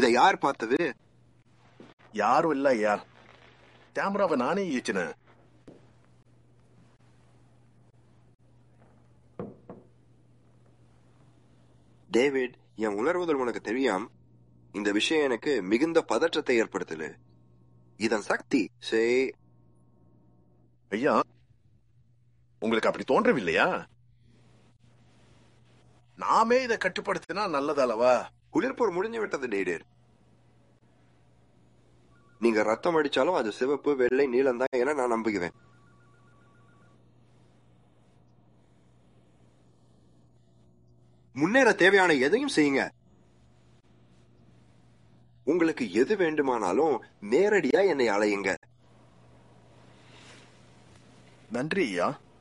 இதை யார் பார்த்தது யாரும் இல்ல ஐயா கேமராவை நானே இயச்சினேன் டேவிட் என் உணர்வுகள் உனக்கு தெரியாம் இந்த விஷயம் எனக்கு மிகுந்த பதற்றத்தை ஏற்படுத்தல இதன் சக்தி சே ஐயா உங்களுக்கு அப்படி தோன்றவில்லையா நாமே இதை கட்டுப்படுத்தினா நல்லதல்லவா குளிர்போர் முடிஞ்சு விட்டது டேவிட் நீங்க ரத்தம் அடிச்சாலும் அது சிவப்பு வெள்ளை நீலம் தான் என நான் நம்புகிறேன் முன்னேற தேவையான எதையும் செய்யுங்க உங்களுக்கு எது வேண்டுமானாலும் நேரடியா என்னை அலையுங்க நன்றி ஐயா